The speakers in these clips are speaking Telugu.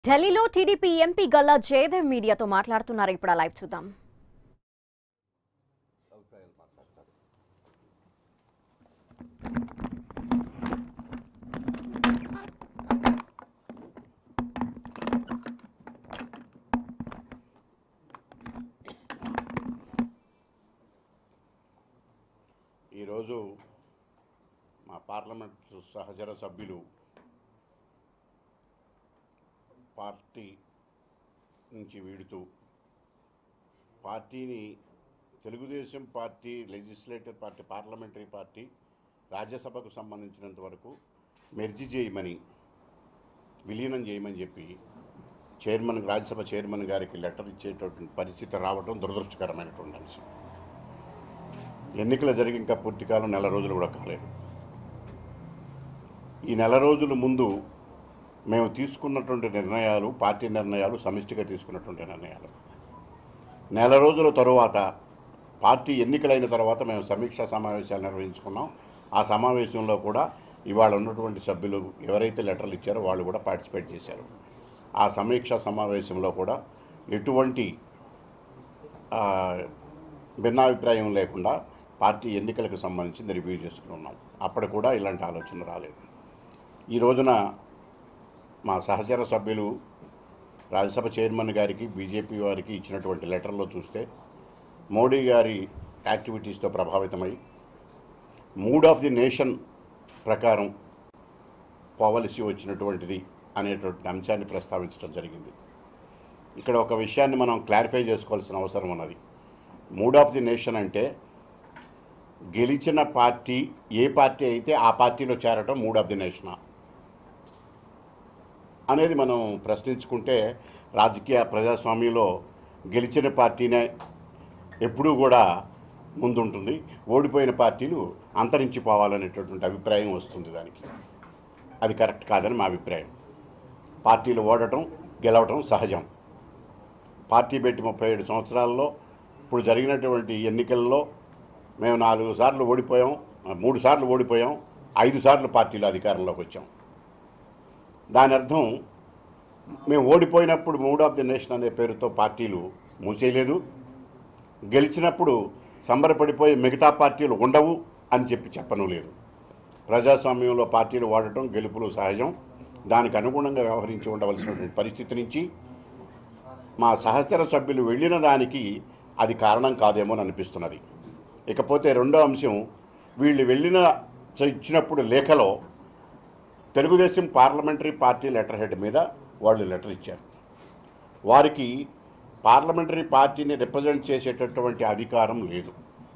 ఢిల్లీలో టీడీపీ ఎంపీ గల్లా జయదేవ్ మీడియాతో మాట్లాడుతున్నారు ఇప్పుడు ఆ లైవ్ చూద్దాం ఈరోజు మా పార్లమెంట్ సహచర సభ్యులు పార్టీ నుంచి వీడుతూ పార్టీని Telugudesam party legislative party parliamentary party రాజ్యసభకు సంబంధించినంత వరకు మెర్జి చేయమని విలీనం చేయమని చెప్పి చైర్మన్ రాజ్యసభ చైర్మన్ గారికి లెటర్ ఇచ్చేటటువంటి పరిస్థితి రావడం దురదృష్టకరమైనటువంటి అంశం ఎన్నికలు జరిగి ఇంకా పూర్తి కాలం నెల రోజులు కూడా కాలేదు ఈ నెల రోజుల ముందు మేము తీసుకున్నటువంటి నిర్ణయాలు పార్టీ నిర్ణయాలు సమిష్టిగా తీసుకున్నటువంటి నిర్ణయాలు నెల రోజుల తరువాత పార్టీ ఎన్నికలైన తర్వాత మేము సమీక్షా సమావేశాలు నిర్వహించుకున్నాం ఆ సమావేశంలో కూడా ఇవాళ ఉన్నటువంటి సభ్యులు ఎవరైతే లెటర్లు ఇచ్చారో వాళ్ళు కూడా పార్టిసిపేట్ చేశారు ఆ సమీక్షా సమావేశంలో కూడా ఎటువంటి ఆ, భిన్నాభిప్రాయం లేకుండా పార్టీ ఎన్నికలకు సంబంధించింది రివ్యూ చేసుకున్నాం అప్పుడు కూడా ఇలాంటి ఆలోచన రాలేదు ఈ రోజున మా సహచర సభ్యులు రాజ్యసభ చైర్మన్ గారికి బీజేపీ వారికి ఇచ్చినటువంటి లెటర్లో చూస్తే మోడీ గారి యాక్టివిటీస్తో ప్రభావితమై మూడ్ ఆఫ్ ది నేషన్ ప్రకారం పోవలసి వచ్చినటువంటిది అనేటువంటి అంశాన్ని ప్రస్తావించడం జరిగింది ఇక్కడ ఒక విషయాన్ని మనం క్లారిఫై చేసుకోవాల్సిన అవసరం ఉన్నది మూడ్ ఆఫ్ ది నేషన్ అంటే గెలిచిన పార్టీ ఏ పార్టీ అయితే ఆ పార్టీలో చేరటం మూడ్ ఆఫ్ ది నేషనా అనేది మనం ప్రశ్నించుకుంటే రాజకీయ ప్రజాస్వామ్యంలో గెలిచిన పార్టీనే ఎప్పుడూ కూడా ముందుంటుంది ఓడిపోయిన పార్టీలు అంతరించిపోవాలనేటటువంటి అభిప్రాయం వస్తుంది దానికి అది కరెక్ట్ కాదని మా అభిప్రాయం పార్టీలు ఓడటం గెలవటం సహజం పార్టీ పెట్టి ముప్పై ఏడు సంవత్సరాల్లో ఇప్పుడు జరిగినటువంటి ఎన్నికల్లో మేము నాలుగు సార్లు ఓడిపోయాం మూడు సార్లు ఓడిపోయాం ఐదు సార్లు పార్టీలు అధికారంలోకి వచ్చాం దాని అర్థం మేము ఓడిపోయినప్పుడు మూడ్ ఆఫ్ ది నేషన్ అనే పేరుతో పార్టీలు మూసేయలేదు గెలిచినప్పుడు సంబరపడిపోయి మిగతా పార్టీలు ఉండవు అని చెప్పి చెప్పను లేదు ప్రజాస్వామ్యంలో పార్టీలు వాడటం గెలుపులు సహజం దానికి అనుగుణంగా వ్యవహరించి ఉండవలసినటువంటి పరిస్థితి నుంచి మా సహచర సభ్యులు వెళ్ళిన దానికి అది కారణం కాదేమో అని అనిపిస్తున్నది ఇకపోతే రెండో అంశం వీళ్ళు వెళ్ళిన ఇచ్చినప్పుడు లేఖలో Telugudesam parliamentary party letter head మీద వాళ్ళు లెటర్ ఇచ్చారు వారికి పార్లమెంటరీ పార్టీని రిప్రజెంట్ చేసేటటువంటి అధికారం లేదు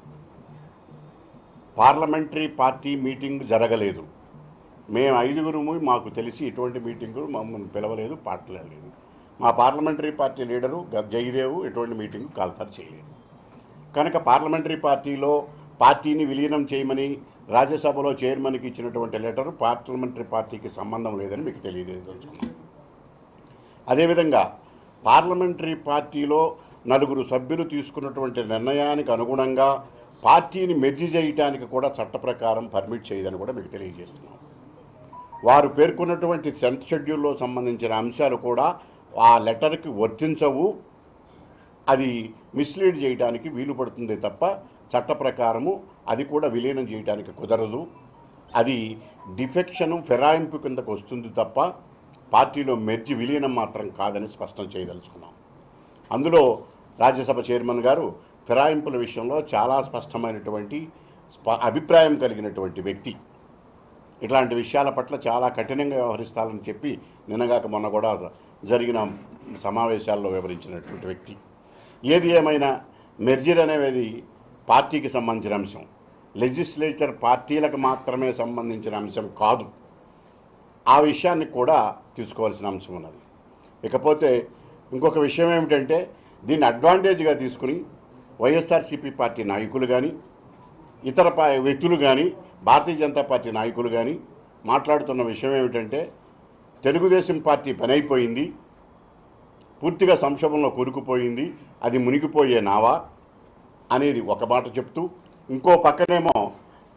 పార్లమెంటరీ పార్టీ మీటింగ్ జరగలేదు మేము ఐదుగురుము మాకు తెలిసి ఎటువంటి మీటింగు మమ్మల్ని పిలవలేదు పాటలేదు మా పార్లమెంటరీ పార్టీ లీడరు గ- జయదేవ్ ఎటువంటి మీటింగ్ కాల్ఫర్ చేయలేదు కనుక పార్లమెంటరీ పార్టీలో పార్టీని విలీనం చేయమని రాజ్యసభలో చైర్మన్కి ఇచ్చినటువంటి లెటర్ పార్లమెంటరీ పార్టీకి సంబంధం లేదని మీకు తెలియజేయదలుచుకున్నాను అదేవిధంగా పార్లమెంటరీ పార్టీలో నలుగురు సభ్యులు తీసుకున్నటువంటి నిర్ణయానికి అనుగుణంగా పార్టీని మెర్జి చేయటానికి కూడా చట్ట ప్రకారం పర్మిట్ చేయదని కూడా మీకు తెలియజేస్తున్నాం వారు పేర్కొన్నటువంటి సెంట్ షెడ్యూల్లో సంబంధించిన అంశాలు కూడా ఆ లెటర్కి వర్తించవు అది మిస్లీడ్ చేయడానికి వీలు పడుతుంది తప్ప చట్ట ప్రకారము అది కూడా విలీనం చేయడానికి కుదరదు అది డిఫెక్షను ఫిరాయింపు కిందకు వస్తుంది తప్ప పార్టీలో మెర్జి విలీనం మాత్రం కాదని స్పష్టం చేయదలుచుకున్నాం అందులో రాజ్యసభ చైర్మన్ గారు ఫిరాయింపుల విషయంలో చాలా స్పష్టమైనటువంటి స్ప అభిప్రాయం కలిగినటువంటి వ్యక్తి ఇట్లాంటి విషయాల పట్ల చాలా కఠినంగా వ్యవహరిస్తారని చెప్పి నిన్నగాక మొన్న కూడా జరిగిన సమావేశాల్లో వివరించినటువంటి వ్యక్తి ఏది ఏమైనా మెర్జర్ అనేది పార్టీకి సంబంధించిన అంశం లెజిస్లేచర్ పార్టీలకు మాత్రమే సంబంధించిన అంశం కాదు ఆ విషయాన్ని కూడా తీసుకోవాల్సిన అంశం ఉన్నది ఇకపోతే ఇంకొక విషయం ఏమిటంటే దీన్ని అడ్వాంటేజ్గా తీసుకుని వైఎస్ఆర్సీపీ పార్టీ నాయకులు కానీ ఇతర పా వ్యక్తులు కానీ భారతీయ జనతా పార్టీ నాయకులు కానీ మాట్లాడుతున్న విషయం ఏమిటంటే తెలుగుదేశం పార్టీ పని అయిపోయింది పూర్తిగా సంక్షోభంలో కూరుకుపోయింది అది మునిగిపోయే నావా అనేది ఒక మాట చెప్తూ ఇంకో పక్కనేమో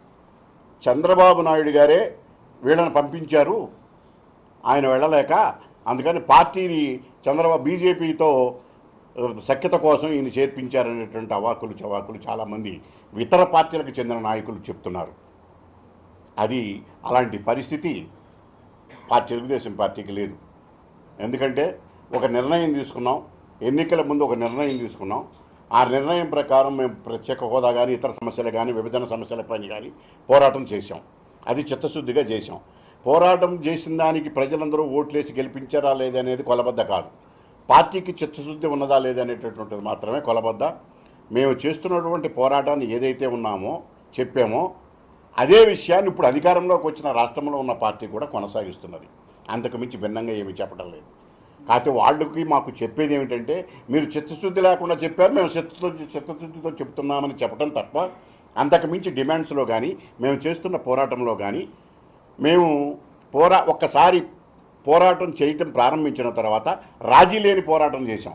చంద్రబాబు నాయుడు గారే వీళ్ళని పంపించారు ఆయన వెళ్ళలేక అందుకని పార్టీని చంద్రబాబు బీజేపీతో ఆ, సఖ్యత కోసం ఈయన చేర్పించారనేటువంటి అవాకులు చవాకులు చాలామంది ఇతర పార్టీలకు చెందిన నాయకులు చెప్తున్నారు అది అలాంటి పరిస్థితి పార్టీ తెలుగుదేశం పార్టీకి లేదు ఎందుకంటే ఒక నిర్ణయం తీసుకున్నాం ఎన్నికల ముందు ఒక నిర్ణయం తీసుకున్నాం ఆ నిర్ణయం ప్రకారం మేము ప్రత్యేక హోదా కానీ ఇతర సమస్యలు కానీ విభజన సమస్యలపైన కానీ పోరాటం చేశాం అది చిత్తశుద్ధిగా చేశాం పోరాటం చేసిన దానికి ప్రజలందరూ ఓట్లేసి గెలిపించారా లేదనేది కొలబద్ద కాదు పార్టీకి చిత్తశుద్ధి ఉన్నదా లేదనేటటువంటిది మాత్రమే కొలబద్ద మేము చేస్తున్నటువంటి పోరాటాన్ని ఏదైతే ఉన్నామో చెప్పామో అదే విషయాన్ని ఇప్పుడు అధికారంలోకి వచ్చిన రాష్ట్రంలో ఉన్న పార్టీ కూడా కొనసాగిస్తున్నది అంతకు మించి భిన్నంగా ఏమీ చెప్పడం లేదు కాకపోతే వాళ్ళకి మాకు చెప్పేది ఏమిటంటే మీరు చిత్తశుద్ధి లేకుండా చెప్పారు మేము చిత్తశుద్ధి చిత్తశుద్ధితో చెప్తున్నామని చెప్పడం తప్ప అంతకు మించి డిమాండ్స్లో కానీ మేము చేస్తున్న పోరాటంలో కానీ మేము పోరా ఒక్కసారి పోరాటం చేయటం ప్రారంభించిన తర్వాత రాజీ లేని పోరాటం చేశాం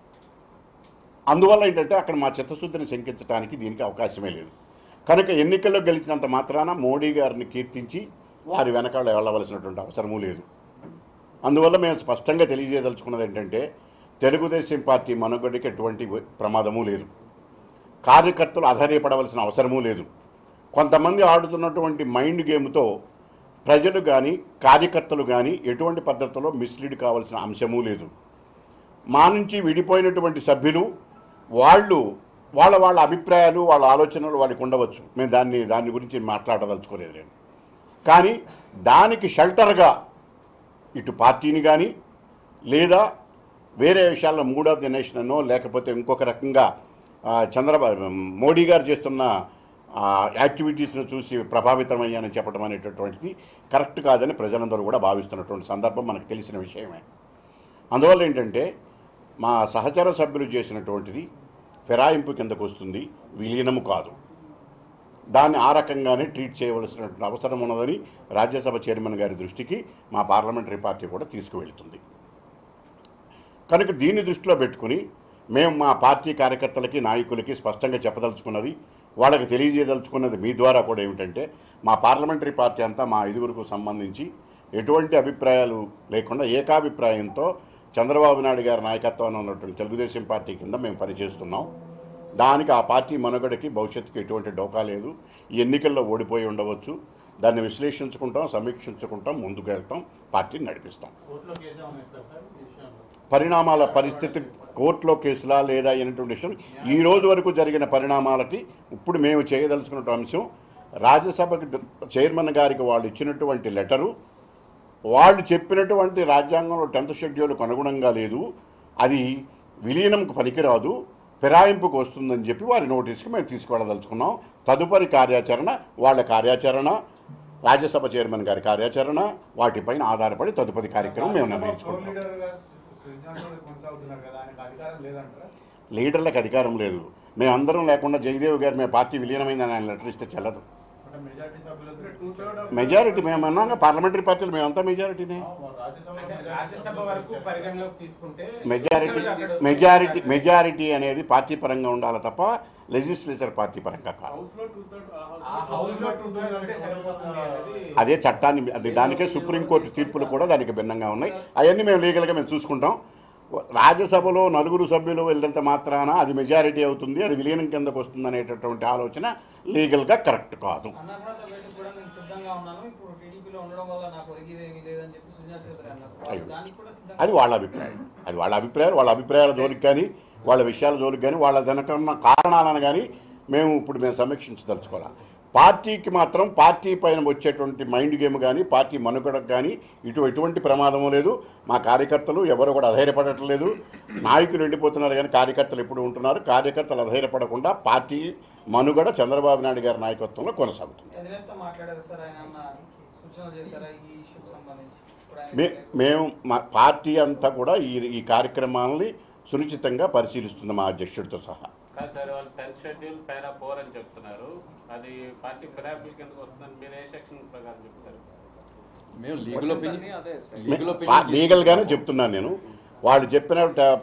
అందువల్ల ఏంటంటే అక్కడ మా చిత్తశుద్ధిని శంకించడానికి దీనికి అవకాశమే లేదు కనుక ఎన్నికల్లో గెలిచినంత మాత్రాన మోడీ గారిని కీర్తించి వారి వెనకాల వెళ్ళవలసినటువంటి అవసరమూ లేదు అందువల్ల మేము స్పష్టంగా తెలియజేయదలుచుకున్నది ఏంటంటే తెలుగుదేశం పార్టీ మనుగడికి ఎటువంటి ప్రమాదము లేదు కార్యకర్తలు ఆధారపడవలసిన అవసరమూ లేదు కొంతమంది ఆడుతున్నటువంటి మైండ్ గేమ్తో ప్రజలు కానీ కార్యకర్తలు కానీ ఎటువంటి పద్ధతిలో మిస్లీడ్ కావాల్సిన అంశమూ లేదు మా నుంచి విడిపోయినటువంటి సభ్యులు వాళ్ళు వాళ్ళ వాళ్ళ అభిప్రాయాలు వాళ్ళ ఆలోచనలు వాళ్ళకి ఉండవచ్చు మేము దాన్ని దాని గురించి మాట్లాడదలుచుకోలేదు నేను కానీ దానికి షెల్టర్గా ఇటు పార్టీని కానీ లేదా వేరే విషయాల్లో మూడ్ ఆఫ్ ది నేషన్ అనో లేకపోతే ఇంకొక రకంగా ఆ, చంద్రబాబు మోడీ గారు చేస్తున్న ఆ, యాక్టివిటీస్ను చూసి ప్రభావితమయ్యానని చెప్పడం అనేటటువంటిది కరెక్ట్ కాదని ప్రజలందరూ కూడా భావిస్తున్నటువంటి సందర్భం మనకు తెలిసిన విషయమే అందువల్ల ఏంటంటే మా సహచర సభ్యులు చేసినటువంటిది ఫిరాయింపు కిందకు వస్తుంది విలీనము కాదు దాన్ని ఆ రకంగానే ట్రీట్ చేయవలసినటువంటి అవసరం ఉన్నదని రాజ్యసభ చైర్మన్ గారి దృష్టికి మా పార్లమెంటరీ పార్టీ కూడా తీసుకువెళ్తుంది కనుక దీన్ని దృష్టిలో పెట్టుకుని మేము మా పార్టీ కార్యకర్తలకి నాయకులకి స్పష్టంగా చెప్పదలుచుకున్నది వాళ్ళకి తెలియజేయదలుచుకున్నది మీ ద్వారా కూడా ఏమిటంటే మా పార్లమెంటరీ పార్టీ అంతా మా ఐదుగురుకు సంబంధించి ఎటువంటి అభిప్రాయాలు లేకుండా ఏకాభిప్రాయంతో చంద్రబాబు నాయుడు గారి నాయకత్వాన్ని ఉన్నటువంటి తెలుగుదేశం పార్టీ కింద మేము పనిచేస్తున్నాం దానికి ఆ పార్టీ మనుగడకి భవిష్యత్తుకి ఎటువంటి డోకా లేదు ఈ ఎన్నికల్లో ఓడిపోయి ఉండవచ్చు దాన్ని విశ్లేషించుకుంటాం సమీక్షించుకుంటాం ముందుకు వెళ్తాం పార్టీని నడిపిస్తాం కోర్టులో కేసు ఏమైనా ఇస్తారు సార్ ఈ విషయంలో పరిణామాల పరిస్థితి కోర్టులో కేసులా లేదా అనేటువంటి విషయం ఈ రోజు వరకు జరిగిన పరిణామాలకి ఇప్పుడు మేము చేయదలుచుకున్న అంశం రాజ్యసభకి ద- చైర్మన్ గారికి వాళ్ళు ఇచ్చినటువంటి లెటరు వాళ్ళు చెప్పినటువంటి రాజ్యాంగంలో టెన్త్ షెడ్యూల్కు అనుగుణంగా లేదు అది విలీనంకు పనికిరాదు ఫిరాయింపుకు వస్తుందని చెప్పి వారి నోటీస్కి మేము తీసుకువెళ్ళదలుచుకున్నాం తదుపరి కార్యాచరణ వాళ్ళ కార్యాచరణ రాజ్యసభ చైర్మన్ గారి కార్యాచరణ వాటిపైన ఆధారపడి తదుపరి కార్యక్రమం మేము నిర్ణయించుకుంటాం ఫ్లోర్ లీడర్గా సృజనాల్ చౌదరి కొనసాగుతున్నారు కదా ఆయనకు అధికారం లేదంటారా లీడర్లకు అధికారం లేదు మేమందరం లేకుండా జయదేవ్ గారు మేము పార్టీ విలీనమైందని ఆయన లెటర్ ఇస్తే చెల్లదు అంటే మెజారిటీ సభ్యులతో టూ థర్డ్ మెజారిటీ మేము అన్నాగా పార్లమెంటరీ పార్టీలు మేమంతా మెజారిటీనే రాజ్యసభ అంటే రాజ్యసభ వరకు పరిగణలోకి తీసుకుంటే మెజారిటీ అక్కడ మెజారిటీ మెజారిటీ అనేది పార్టీ పరంగా ఉండాలి తప్ప లెజిస్లేచర్ పార్టీ పరంగా కాదు ఆ హౌస్ లో టూ థర్డ్ ఉంటే సరిపోతుంది అనేది అదే చట్టాన్ని అది దానికే సుప్రీంకోర్టు తీర్పులు కూడా దానికి భిన్నంగా ఉన్నాయి అవన్నీ మేము లీగల్గా మేము చూసుకుంటాం రాజ్యసభలో నలుగురు సభ్యులు వెళ్ళినంత మాత్రాన అది మెజారిటీ అవుతుంది అది విలీనం కిందకు వస్తుంది అనేటటువంటి ఆలోచన లీగల్గా కరెక్ట్ కాదు అన్నమాట బయటకు కూడా నేను సిద్ధంగా ఉన్నాను ఇప్పుడు టీడీపీలో ఉండడం వల్ల నాకు ఒరిగిది ఏమీ లేదని చెప్పి సుజనా చౌదరి అన్నారు అయ్యో. దానికి కూడా సిద్ధంగా అది వాళ్ళ అభిప్రాయం అది వాళ్ళ అభిప్రాయాలు వాళ్ళ అభిప్రాయాల జోలికి కానీ వాళ్ళ విషయాల జోలికి కానీ వాళ్ళ వెనకున్న కారణాలను కానీ మేము ఇప్పుడు మేము సమీక్షించదలుచుకోవాలి పార్టీకి మాత్రం పార్టీ పైన వచ్చేటువంటి మైండ్ గేమ్ కానీ పార్టీ మనుగడకు కానీ ఇటు ఎటువంటి ప్రమాదము లేదు మా కార్యకర్తలు ఎవరు కూడా అధైర్యపడట్లేదు నాయకులు వెళ్ళిపోతున్నారు కానీ కార్యకర్తలు ఎప్పుడు ఉంటున్నారు కార్యకర్తలు అధైర్యపడకుండా పార్టీ మనుగడ చంద్రబాబు నాయుడు గారి నాయకత్వంలో కొనసాగుతుంది ఎదురెంతో మాట్లాడారు సార్ ఆయన ఏమన్నా సూచనలు చేశారా ఈ ఇష్యూకి సంబంధించి ఇప్పుడు ఆయన మే మేము మా పార్టీ అంతా కూడా ఈ ఈ కార్యక్రమాలని సునిశ్చితంగా పరిశీలిస్తుంది మా అధ్యక్షుడితో సహా కాదు సార్ వాళ్ళు టెన్త్ షెడ్యూల్ పేరా ఫోర్ అని చెప్తున్నారు అది పార్టీ ఫిరాబిల్ కిందకు వస్తుందని మీరు ఏ సెక్షన్ ప్రకారం చెప్తారు మేము లీగల్ అన్నీ ఒపీనియన్ అదే సార్. లీగల్ పా- ఒపీనియన్ లీగల్గానే చెప్తున్నాను నేను వాళ్ళు చెప్పిన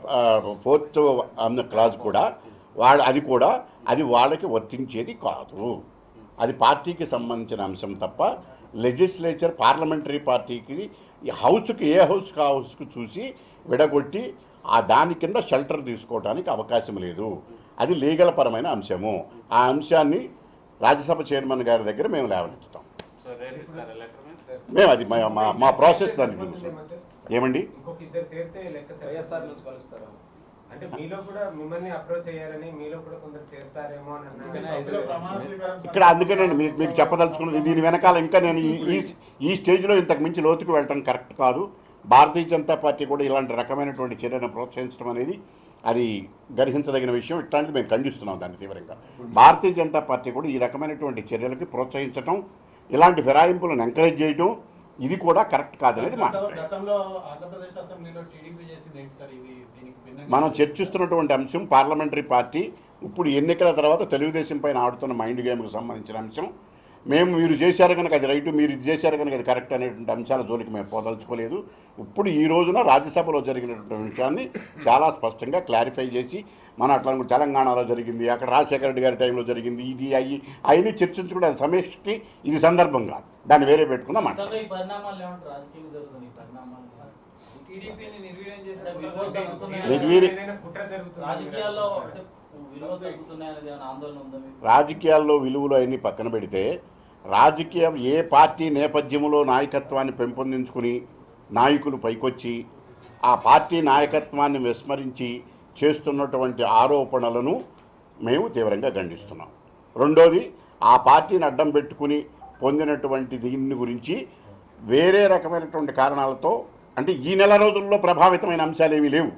ఫోర్త్ అన్న క్లాజ్ కూడా వాళ్ళ అది కూడా అది వాళ్ళకి వర్తించేది కాదు అది పార్టీకి సంబంధించిన అంశం తప్ప లెజిస్లేచర్ పార్లమెంటరీ పార్టీకి ఈ హౌస్కి ఏ హౌస్కి ఆ హౌస్కి చూసి విడగొట్టి ఆ దాని కింద షెల్టర్ తీసుకోవడానికి అవకాశం లేదు అది లీగల్ పరమైన అంశము ఆ అంశాన్ని రాజ్యసభ చైర్మన్ గారి దగ్గర మేము లేవనెత్తుతాం సో రేపు ఇస్తారా లెటర్ మీద మేము అది మా- మా మా ప్రాసెస్ దానికి తెలుసు ఏమండి ఇంకొక ఇద్దరు చేరితే లెక్క సరిపోతుంది. వైఎస్ఆర్ నుంచి కలుస్తారా అంటే మీలో కూడా మిమ్మల్ని అప్రోచ్ అయ్యారని మీలో కూడా కొందరు చేరుతారేమో అని ఇంకా అన్నారు సభలో ప్రమాణ స్వీకారం ఇక్కడ అందుకేనండి మీకు మీకు చెప్పదలుచుకున్నది దీని వెనకాల ఇంకా నేను ఈ ఈ ఈ స్టేజ్లో ఇంతకు మించి లోతుకు వెళ్ళటం కరెక్ట్ కాదు భారతీయ జనతా పార్టీ కూడా ఇలాంటి రకమైనటువంటి చర్యను ప్రోత్సహించడం అనేది అది గర్హించదగిన విషయం ఇట్లాంటిది మేము ఖండిస్తున్నాం దాన్ని తీవ్రంగా భారతీయ జనతా పార్టీ కూడా ఈ రకమైనటువంటి చర్యలకి ప్రోత్సహించటం ఇలాంటి ఫిరాయింపులను ఎంకరేజ్ చేయటం ఇది కూడా కరెక్ట్ కాదనేది మా గతంలో- అభిప్రాయం. గతంలో ఆంధ్రప్రదేశ్ అసెంబ్లీలో టీడీపీ చేసింది ఏంటి సార్ ఇది దీనికి భిన్నంగా మనం చర్చిస్తున్నటువంటి అంశం పార్లమెంటరీ పార్టీ ఇప్పుడు ఎన్నికల తర్వాత తెలుగుదేశం పైన ఆడుతున్న మైండ్ గేమ్కి సంబంధించిన అంశం మేము మీరు చేశారు కనుక అది రైట్ మీరు ఇది చేశారు కనుక అది కరెక్ట్ అనేటువంటి అంశాల జోలికి మేము పోదలుచుకోలేదు ఇప్పుడు ఈ రోజున రాజ్యసభలో జరిగినటువంటి విషయాన్ని చాలా స్పష్టంగా క్లారిఫై చేసి మన అట్లా అనుకో- తెలంగాణలో జరిగింది అక్కడ రాజశేఖర రెడ్డి గారి టైంలో జరిగింది ఇది అయ్యి అవన్నీ చర్చించుకుంటే అది సమీక్షకి ఇది సందర్భం కాదు దాన్ని వేరే పెట్టుకుందాం మాట ఈ పరిణామాలు ఏమంటారు రాజకీయంగా జరుగుతున్న ఈ పరిణామాలు టీడీపీని నిర్వీర్యం చేసిన విలువలు అంటే తగ్గుతున్నాయా? నిర్వీర్య- ఏదైనా కుట్ర జరుగుతుంది రాజకీయాల్లో అంటే విలువలు తగ్గుతున్నాయి అనేది ఏమైనా ఆందోళన ఉందా మీకు రాజకీయాల్లో విలువలు అన్ని పక్కన పెడితే రాజకీయం ఏ పార్టీ నేపథ్యంలో నాయకత్వాన్ని పెంపొందించుకుని నాయకులు పైకొచ్చి ఆ పార్టీ నాయకత్వాన్ని విస్మరించి చేస్తున్నటువంటి ఆరోపణలను మేము తీవ్రంగా ఖండిస్తున్నాం రెండోది ఆ పార్టీని అడ్డం పెట్టుకుని పొందినటువంటి దీని గురించి వేరే రకమైనటువంటి కారణాలతో అంటే ఈ నెల రోజుల్లో ప్రభావితమైన అంశాలు ఏమీ లేవు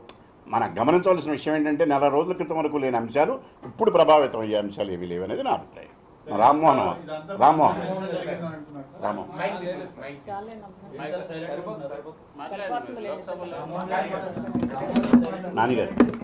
మనం గమనించవలసిన విషయం ఏంటంటే నెల రోజుల క్రితం వరకు లేని అంశాలు ఇప్పుడు ప్రభావితం అయ్యే అంశాలు ఏమీ లేవు అనేది నా అభిప్రాయం రామ్మోహన్ ఇదంతా రామ్మోహన్ రామ్మోహన్ జరిగిందని అంటున్నారు సార్. రామ్మోహన్ మైక్ లేదు, మైక్ సార్ సైలెంట్ ఉన్నారు. మాట్లాడండి లోక్సభలో నానిగారు